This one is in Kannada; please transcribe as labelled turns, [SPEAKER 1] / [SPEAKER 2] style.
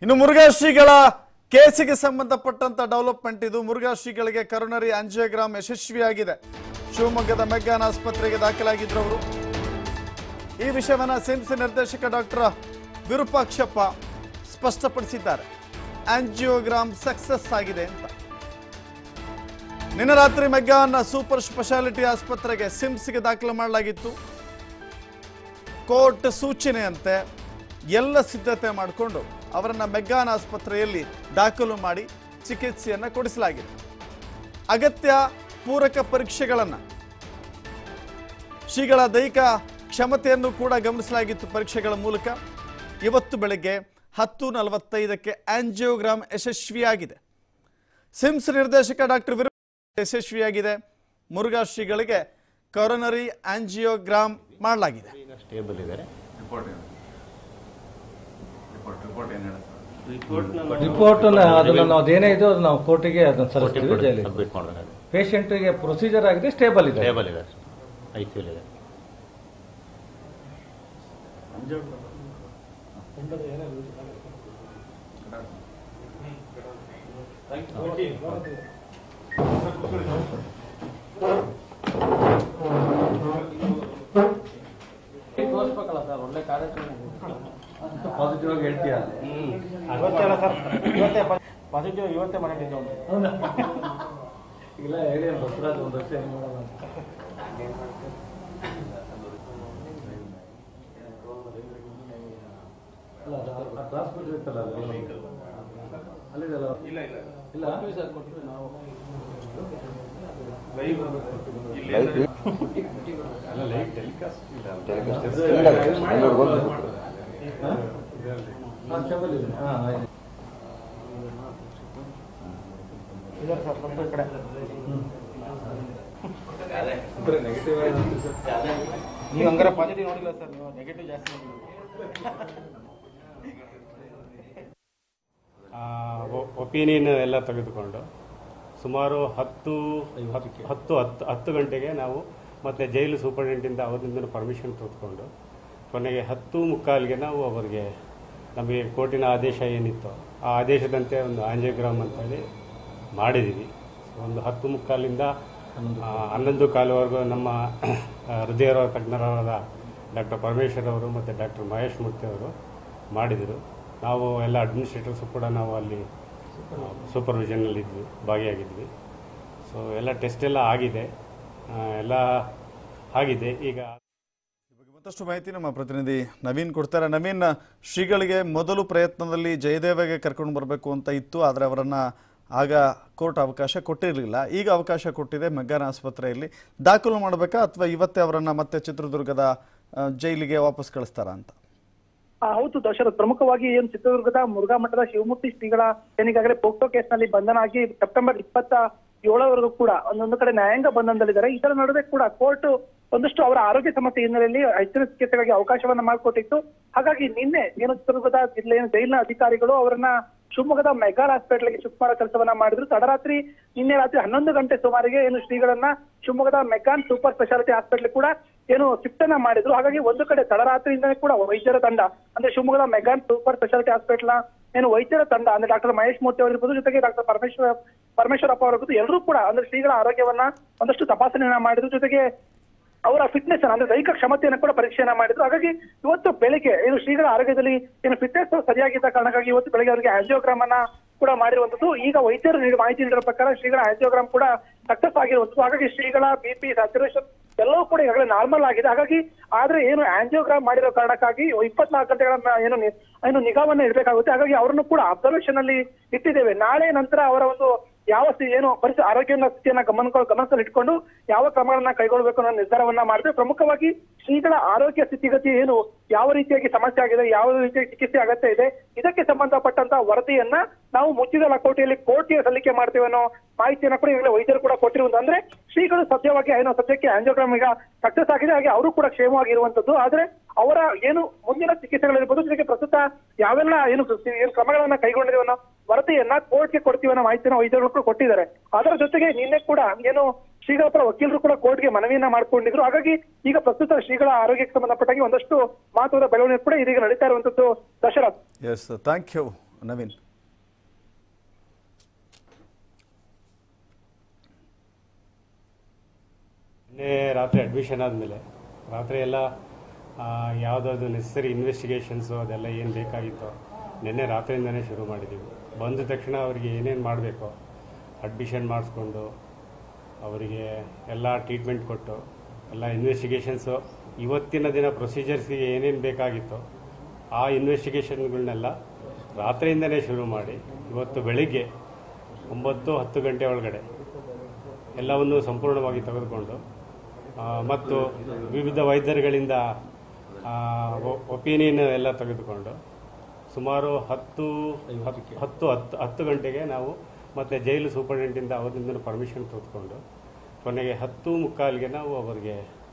[SPEAKER 1] ಇನ್ನು ಮುರುಘಾ ಶ್ರೀಗಳ ಕೇಸಿಗೆ ಸಂಬಂಧಪಟ್ಟಂತ ಡೆವಲಪ್ಮೆಂಟ್ ಇದು ಮುರುಘಾ ಶ್ರೀಗಳಿಗೆ ಕರೋನರಿ ಆಂಜಿಯೋಗ್ರಾಮ್ ಯಶಸ್ವಿಯಾಗಿದೆ ಶಿವಮೊಗ್ಗದ ಮೆಗ್ಗಾನ್ ಆಸ್ಪತ್ರೆಗೆ ದಾಖಲಾಗಿದ್ರು ಅವರು ಈ ವಿಷಯವನ್ನ ಸಿಮ್ಸ್ ನಿರ್ದೇಶಕ ಡಾಕ್ಟರ್ ವಿರೂಪಾಕ್ಷಪ್ಪ ಸ್ಪಷ್ಟಪಡಿಸಿದ್ದಾರೆ ಆಂಜಿಯೋಗ್ರಾಮ್ ಸಕ್ಸಸ್ ಆಗಿದೆ ಅಂತ ನಿನ್ನೆ ರಾತ್ರಿ ಮೆಗ್ಗಾನ್ ಸೂಪರ್ ಸ್ಪೆಷಾಲಿಟಿ ಆಸ್ಪತ್ರೆಗೆ ಸಿಮ್ಸ್ಗೆ ದಾಖಲು ಮಾಡಲಾಗಿತ್ತು ಕೋರ್ಟ್ ಸೂಚನೆಯಂತೆ ಎಲ್ಲ ಸಿದ್ಧತೆ ಮಾಡಿಕೊಂಡು ಅವರನ್ನ ಮೆಗ್ಗಾನ್ ಆಸ್ಪತ್ರೆಯಲ್ಲಿ ದಾಖಲು ಮಾಡಿ ಚಿಕಿತ್ಸೆಯನ್ನು ಕೊಡಿಸಲಾಗಿದೆ ಅಗತ್ಯ ಪೂರಕ ಪರೀಕ್ಷೆಗಳನ್ನು ಶ್ರೀಗಳ ದೈಹಿಕ ಕ್ಷಮತೆಯನ್ನು ಕೂಡ ಗಮನಿಸಲಾಗಿತ್ತು ಪರೀಕ್ಷೆಗಳ ಮೂಲಕ ಇವತ್ತು ಬೆಳಗ್ಗೆ ಹತ್ತು ನಲವತ್ತೈದಕ್ಕೆ ಆಂಜಿಯೋಗ್ರಾಮ್ ಯಶಸ್ವಿಯಾಗಿದೆ ಸಿಮ್ಸ್ ನಿರ್ದೇಶಕ ಡಾಕ್ಟರ್ ವಿರು ಯಶಸ್ವಿಯಾಗಿದೆ ಮುರುಘಾ ಶ್ರೀಗಳಿಗೆ ಕೊರೋನರಿ ಆಂಜಿಯೋಗ್ರಾಮ್ ಮಾಡಲಾಗಿದೆ
[SPEAKER 2] ಸ್ಟೇಬಲ್ ಇದ್ದಾರೆ
[SPEAKER 3] ರಿಪೋರ್ಟ್ ಏನು ರಿಪೋರ್ಟ್ ರಿಪೋರ್ಟ್ ಏನು ಹೇಳುತ್ತೆ
[SPEAKER 4] ರಿಪೋರ್ಟ್ ಅದನ್ನ ನಾವು ಅದೇನೇ ಇದೆ ಅದು ನಾವು ಕೋರ್ಟಿಗೆ ಅದನ್ನ ಸಲ್ಲಿಸ್ತೀವಿ ಜೈಲಿಗೆ
[SPEAKER 2] ಸಬ್ಮಿಟ್ ಮಾಡಬೇಕಾಗುತ್ತೆ
[SPEAKER 4] ಪೇಷಂಟ್ಗೆ ಪ್ರೊಸೀಜರ್ ಆಗಿದೆ ಸ್ಟೇಬಲ್ ಇದೆ
[SPEAKER 2] ಸ್ಟೇಬಲ್ ಇದೆ ಐ ಸಿ ಇದೆ
[SPEAKER 4] ತೋರಿಸ್ಬೇಕಲ್ಲ ಸರ್ ಒಳ್ಳೆ ಕಾರ್ಯಕ್ರಮ ಪಾಸಿಟಿವ್ ಆಗಿ ಹೇಳ್ತೀಯಾ
[SPEAKER 5] ಇವತ್ತಲ್ಲ ಸರ್ ಇವತ್ತೇ ಪಾಸಿಟಿವ್ ಇವತ್ತೇ ಮಾಡಿದ್ದು
[SPEAKER 4] ಇಲ್ಲ ಹೇಳಿ ಬಸವರಾಜ್ ಒಂದು ವರ್ಷ ಏನ್ ಮಾಡೋಣ ಅಂತ. ಅಲ್ಲ ಅದು ಆ- ಆ ಟ್ರಾನ್ಸ್ಮಿಟರ್ ಇತ್ತಲ್ಲ ಅದು. ಅಲ್ಲಿದೆಯಲ್ಲ ಇಲ್ಲ ಇಲ್ಲ ಸರ್ ಕೊಟ್ವಿ ನಾವು ಹಾ, ಸ್ಟೇಬಲ್ ಇದೆ. ಹಾ, ಆಯ್ತು.
[SPEAKER 5] ಇದೆ ಸರ್ ಸ್ವಲ್ಪ ಈ ಕಡೆ ನೀವು ಹಂಗಾರೆ ಪಾಸಿಟಿವ್ ನೋಡಿಲ್ಲ ಸರ್ ನೀವು ನೆಗೆಟಿವ್ ಜಾಸ್ತಿ ನೋಡಿಲ್ಲ
[SPEAKER 6] ಒಪಿನಿಯನ್ ಎಲ್ಲ ತೆಗೆದುಕೊಂಡು ಸುಮಾರು ಹತ್ತು ಹತ್ತು ಹತ್ತು ಹತ್ತು ಹತ್ತು ಗಂಟೆಗೆ ನಾವು ಮತ್ತೆ ಜೈಲು ಸೂಪರಿಂಟೆಂಡೆಂಟ್ ಅವರಿಂದ ಪರ್ಮಿಷನ್ ತೆಗೆದುಕೊಂಡು ಕೊನೆಗೆ ಹತ್ತು ಮುಕ್ಕಾಲಿಗೆ ನಾವು ಅವರಿಗೆ ನಮಗೆ ಕೋರ್ಟಿನ ಆದೇಶ ಏನಿತ್ತು ಆ ಆದೇಶದಂತೆ ಒಂದು ಆಂಜಿಯೋಗ್ರಾಮ್ ಅಂತೇಳಿ ಮಾಡಿದ್ದೀವಿ ಒಂದು ಹತ್ತು ಮುಕ್ಕಾಲಿಂದ ಆ, ಹನ್ನೊಂದು ಕಾಲುವರೆಗೂ ನಮ್ಮ ಆ, ಹೃದಯ ರೋಗ ತಜ್ಞರಾದ ಡಾಕ್ಟರ್ ಪರಮೇಶ್ವರ್ ಅವರು ಮತ್ತು ಡಾಕ್ಟರ್ ಮಹೇಶ್ ಮೂರ್ತಿ ಅವರು ಮಾಡಿದರು ನಾವು ಎಲ್ಲ ಅಡ್ಮಿನಿಸ್ಟ್ರೇಟರ್ಸು ಕೂಡ ನಾವು ಅಲ್ಲಿ ಸೂಪರ್ವಿಷನಲ್ಲಿ ಇದ್ವಿ ಭಾಗಿಯಾಗಿದ್ವಿ ಸೊ ಎಲ್ಲ ಟೆಸ್ಟ್ ಎಲ್ಲ ಆಗಿದೆ ಆ, ಎಲ್ಲ ಆಗಿದೆ ಈಗ
[SPEAKER 1] ಈ ಬಗ್ಗೆ ಮತ್ತಷ್ಟು ಮಾಹಿತಿ ನಮ್ಮ ಪ್ರತಿನಿಧಿ ನವೀನ್ ಕೊಡ್ತಾರೆ ನವೀನ್ ಶ್ರೀಗಳಿಗೆ ಮೊದಲು ಪ್ರಯತ್ನದಲ್ಲಿ ಜಯದೇವಗೆ ಕರ್ಕೊಂಡು ಬರಬೇಕು ಅಂತ ಇತ್ತು ಆದರೆ ಅವರನ್ನ ಆಗ ಕೋರ್ಟ್ ಅವಕಾಶ ಕೊಟ್ಟಿರಲಿಲ್ಲ ಈಗ ಅವಕಾಶ ಕೊಟ್ಟಿದೆ ಮೆಗ್ಗಾನ್ ಆಸ್ಪತ್ರೆಯಲ್ಲಿ ದಾಖಲು ಮಾಡಬೇಕಾ ಅಥವಾ ಇವತ್ತೇ ಅವರನ್ನ ಮತ್ತೆ ಚಿತ್ರದುರ್ಗದ ಆ, ಜೈಲಿಗೆ ವಾಪಸ್ ಕಳಿಸ್ತಾರಾ ಅಂತ
[SPEAKER 7] ಆ, ಹೌದು ದಶರಥ್ ಪ್ರಮುಖವಾಗಿ ಏನು ಚಿತ್ರದುರ್ಗದ ಮುರುಘಾ ಮಠದ ಶಿವಮೂರ್ತಿ ಶ್ರೀಗಳ ಏನಿಗಾಗಲೇ ಪೋಕ್ಸೋ ಕೇಸ್ನಲ್ಲಿ ಬಂಧನ ಆಗಿ ಸೆಪ್ಟೆಂಬರ್ ಇಪ್ಪತ್ತ ಏಳವರೆಗೂ ಕೂಡ ಒಂದೊಂದು ಕಡೆ ನ್ಯಾಯಾಂಗ ಬಂಧನದಲ್ಲಿದ್ದಾರೆ ಇದರ ನಡುವೆ ಕೂಡ ಕೋರ್ಟ್ ಒಂದಷ್ಟು ಅವರ ಆರೋಗ್ಯ ಸಮಸ್ಯೆ ಹಿನ್ನೆಲೆಯಲ್ಲಿ ಹೆಚ್ಚಿನ ಚಿಕಿತ್ಸೆಗಾಗಿ ಅವಕಾಶವನ್ನ ಮಾಡಿಕೊಟ್ಟಿತ್ತು ಹಾಗಾಗಿ ನಿನ್ನೆ ಏನು ಚಿತ್ರದುರ್ಗದ ಜಿಲ್ಲೆಯ ಜೈಲಿನ ಅಧಿಕಾರಿಗಳು ಅವರನ್ನ ಶಿವಮೊಗ್ಗದ ಮೆಗಾಲ್ ಹಾಸ್ಪಿಟಲ್ಗೆ ಶಿಫ್ಟ್ ಮಾಡೋ ಕೆಲಸವನ್ನ ಮಾಡಿದ್ರು ತಡರಾತ್ರಿ ನಿನ್ನೆ ರಾತ್ರಿ ಹನ್ನೊಂದು ಗಂಟೆ ಸುಮಾರಿಗೆ ಏನು ಶ್ರೀಗಳನ್ನ ಶಿವಮೊಗ್ಗದ ಮೆಗಾನ್ ಸೂಪರ್ ಸ್ಪೆಷಾಲಿಟಿ ಹಾಸ್ಪಿಟಲ್ ಕೂಡ ಏನು ಶಿಫ್ಟ್ ಅನ್ನ ಮಾಡಿದ್ರು ಹಾಗಾಗಿ ಒಂದು ಕಡೆ ತಡರಾತ್ರಿಯಿಂದಲೇ ಕೂಡ ವೈದ್ಯರ ತಂಡ ಅಂದ್ರೆ ಶಿವಮೊಗ್ಗದ ಮೆಗಾನ್ ಸೂಪರ್ ಸ್ಪೆಷಾಲಿಟಿ ಹಾಸ್ಪಿಟಲ್ ಏನು ವೈದ್ಯರ ತಂಡ ಅಂದ್ರೆ ಡಾಕ್ಟರ್ ಮಹೇಶ್ ಮೂರ್ತಿ ಅವರಿರ್ಬೋದು ಜೊತೆಗೆ ಡಾಕ್ಟರ್ ಪರಮೇಶ್ವರ ಪರಮೇಶ್ವರಪ್ಪ ಅವರಿರ್ಬೋದು ಎಲ್ಲರೂ ಕೂಡ ಅಂದ್ರೆ ಶ್ರೀಗಳ ಆರೋಗ್ಯವನ್ನ ಒಂದಷ್ಟು ತಪಾಸಣೆಯನ್ನ ಮಾಡಿದ್ರು ಜೊತೆಗೆ ಅವರ ಫಿಟ್ನೆಸ್ ಅಂದ್ರೆ ದೈಹಿಕ ಕ್ಷಮತೆಯನ್ನು ಕೂಡ ಪರೀಕ್ಷೆಯನ್ನ ಮಾಡಿದ್ರು ಹಾಗಾಗಿ ಇವತ್ತು ಬೆಳಿಗ್ಗೆ ಏನು ಶ್ರೀಗಳ ಆರೋಗ್ಯದಲ್ಲಿ ಏನು ಫಿಟ್ನೆಸ್ ಸರಿಯಾಗಿದ್ದ ಕಾರಣಕ್ಕಾಗಿ ಇವತ್ತು ಬೆಳಿಗ್ಗೆ ಅವರಿಗೆ ಆಂಜಿಯೋಗ್ರಾಮ್ ಅನ್ನ ಕೂಡ ಮಾಡಿರುವಂತದ್ದು ಈಗ ವೈದ್ಯರು ನೀಡಿ ಮಾಹಿತಿ ನೀಡಿರೋ ಪ್ರಕಾರ ಶ್ರೀಗಳ ಆಂಜಿಯೋಗ್ರಾಮ್ ಕೂಡ ಸಕ್ಸಸ್ ಆಗಿರುವಂತದ್ದು ಹಾಗಾಗಿ ಶ್ರೀಗಳ ಬಿಪಿ ಸ್ಯಾಚುರೇಷನ್ ಎಲ್ಲವೂ ಕೂಡ ಈಗಾಗಲೇ ನಾರ್ಮಲ್ ಆಗಿದೆ ಹಾಗಾಗಿ ಆದ್ರೆ ಏನು ಆಂಜಿಯೋಗ್ರಾಮ್ ಮಾಡಿರೋ ಕಾರಣಕ್ಕಾಗಿ ಇಪ್ಪತ್ನಾಲ್ಕು ಗಂಟೆಗಳನ್ನ ಏನು ನಿ- ಏನು ನಿಗಾವನ್ನ ಇಡಬೇಕಾಗುತ್ತೆ ಹಾಗಾಗಿ ಅವರನ್ನು ಕೂಡ ಅಬ್ಸರ್ವೇಷನ್ ಅಲ್ಲಿ ಇಟ್ಟಿದ್ದೇವೆ ನಾಳೆ ನಂತರ ಅವರ ಒಂದು ಯಾವ ಸ್ಥಿ- ಏನು ಪರಿಸ್ಥಿತಿ ಆರೋಗ್ಯ ಸ್ಥಿತಿಯನ್ನ ಗಮನ ಗಮನದಲ್ಲಿ ಇಟ್ಕೊಂಡು ಯಾವ ಕ್ರಮಗಳನ್ನ ಕೈಗೊಳ್ಳಬೇಕು ಅನ್ನೋ ನಿರ್ಧಾರವನ್ನ ಮಾಡಿದ್ರೆ ಪ್ರಮುಖವಾಗಿ ಶ್ರೀಗಳ ಆರೋಗ್ಯ ಸ್ಥಿತಿಗತಿ ಏನು ಯಾವ ರೀತಿಯಾಗಿ ಸಮಸ್ಯೆ ಆಗಿದೆ ಯಾವ ರೀತಿಯಾಗಿ ಚಿಕಿತ್ಸೆ ಅಗತ್ಯ ಇದೆ ಇದಕ್ಕೆ ಸಂಬಂಧಪಟ್ಟಂತ ವರದಿಯನ್ನ ನಾವು ಮುಚ್ಚಿದ ಲಕೋಟೆಯಲ್ಲಿ ಕೋರ್ಟ್ಗೆ ಸಲ್ಲಿಕೆ ಮಾಡ್ತೇವೆ ಅನ್ನೋ ಮಾಹಿತಿಯನ್ನ ಕೂಡ ಈಗಲೇ ವೈದ್ಯರು ಕೂಡ ಕೊಟ್ಟಿರುವುದು ಅಂದ್ರೆ ಶ್ರೀಗಳು ಸದ್ಯವಾಗಿ ಏನೋ ಸದ್ಯಕ್ಕೆ ಆಂಜಿಯೋಗ್ರಾಮ್ ಈಗ ಸಕ್ಸಸ್ ಆಗಿದೆ ಹಾಗೆ ಅವರು ಕೂಡ ಕ್ಷೇಮವಾಗಿರುವಂತದ್ದು ಆದ್ರೆ ಅವರ ಏನು ಮುಂದಿನ ಚಿಕಿತ್ಸೆಗಳಿರ್ಬೋದು ಜೊತೆಗೆ ಪ್ರಸ್ತುತ ಯಾವೆಲ್ಲ ಏನು ಏನು ಕ್ರಮಗಳನ್ನ ಕೈಗೊಂಡಿದೆ ಅನ್ನೋ ವರದಿಯನ್ನ ಕೋರ್ಟ್ಗೆ ಕೊಡ್ತೀವಿ ಅನ್ನೋ ಮಾಹಿತಿನ ವೈದ್ಯರು ಕೂಡ ಕೊಟ್ಟಿದ್ದಾರೆ ಅದರ ಜೊತೆಗೆ ನಿನ್ನೆ ಕೂಡ ಏನು ಶ್ರೀಗಳ ಪರ ವಕೀಲರು ಕೂಡ ಕೋರ್ಟ್ಗೆ ಮನವಿಯನ್ನ ಮಾಡ್ಕೊಂಡಿದ್ರು ಹಾಗಾಗಿ ಈಗ ಪ್ರಸ್ತುತ ಶ್ರೀಗಳ ಆರೋಗ್ಯಕ್ಕೆ ಸಂಬಂಧಪಟ್ಟಾಗಿ ಒಂದಷ್ಟು ಮಹತ್ವದ ಬೆಳವಣಿಗೆ ಕೂಡ ಇದೀಗ ನಡೀತಾ ಇರುವಂತದ್ದು Dasharath
[SPEAKER 1] yes thank you Naveen
[SPEAKER 6] ನಿನ್ನೆ ರಾತ್ರಿ ಅಡ್ಮಿಷನ್ ಆದಮೇಲೆ ರಾತ್ರಿ ಎಲ್ಲ ಯಾವುದಾದ್ರು ನೆಸಸರಿ ಇನ್ವೆಸ್ಟಿಗೇಷನ್ಸು ಅದೆಲ್ಲ ಏನು ಬೇಕಾಗಿತ್ತೋ ನಿನ್ನೆ ರಾತ್ರಿಯಿಂದನೇ ಶುರು ಮಾಡಿದ್ದೀವಿ ಬಂದ ತಕ್ಷಣ ಅವರಿಗೆ ಏನೇನು ಮಾಡಬೇಕೋ ಅಡ್ಮಿಷನ್ ಮಾಡಿಸ್ಕೊಂಡು ಅವರಿಗೆ ಎಲ್ಲ ಟ್ರೀಟ್ಮೆಂಟ್ ಕೊಟ್ಟು ಎಲ್ಲ ಇನ್ವೆಸ್ಟಿಗೇಷನ್ಸು ಇವತ್ತಿನ ದಿನ ಪ್ರೊಸೀಜರ್ಸ್ಗೆ ಏನೇನು ಬೇಕಾಗಿತ್ತೋ ಆ ಇನ್ವೆಸ್ಟಿಗೇಷನ್ಗಳನ್ನೆಲ್ಲ ರಾತ್ರಿಯಿಂದನೇ ಶುರು ಮಾಡಿ ಇವತ್ತು ಬೆಳಿಗ್ಗೆ ಒಂಬತ್ತು ಹತ್ತು ಗಂಟೆ ಒಳಗಡೆ ಎಲ್ಲವನ್ನು ಸಂಪೂರ್ಣವಾಗಿ ತೆಗೆದುಕೊಂಡು ಆ, ಮತ್ತು ವಿವಿಧ ವೈದ್ಯರುಗಳಿಂದ ಒಪಿನಿಯನ್ ಎಲ್ಲ ತೆಗೆದುಕೊಂಡು ಸುಮಾರು ಹತ್ತು ಹತ್ತು ಹತ್ತು ಹತ್ತು ಹತ್ತು ಗಂಟೆಗೆ ನಾವು ಮತ್ತು ಜೈಲು ಸೂಪರಿಂಟೆಂಡೆಂಟಿಂದ ಅವರಿಂದ ಪರ್ಮಿಷನ್ ತೆಗೆದುಕೊಂಡು ಕೊನೆಗೆ ಹತ್ತು ಮುಕ್ಕಾಲಿಗೆ ನಾವು ಅವರಿಗೆ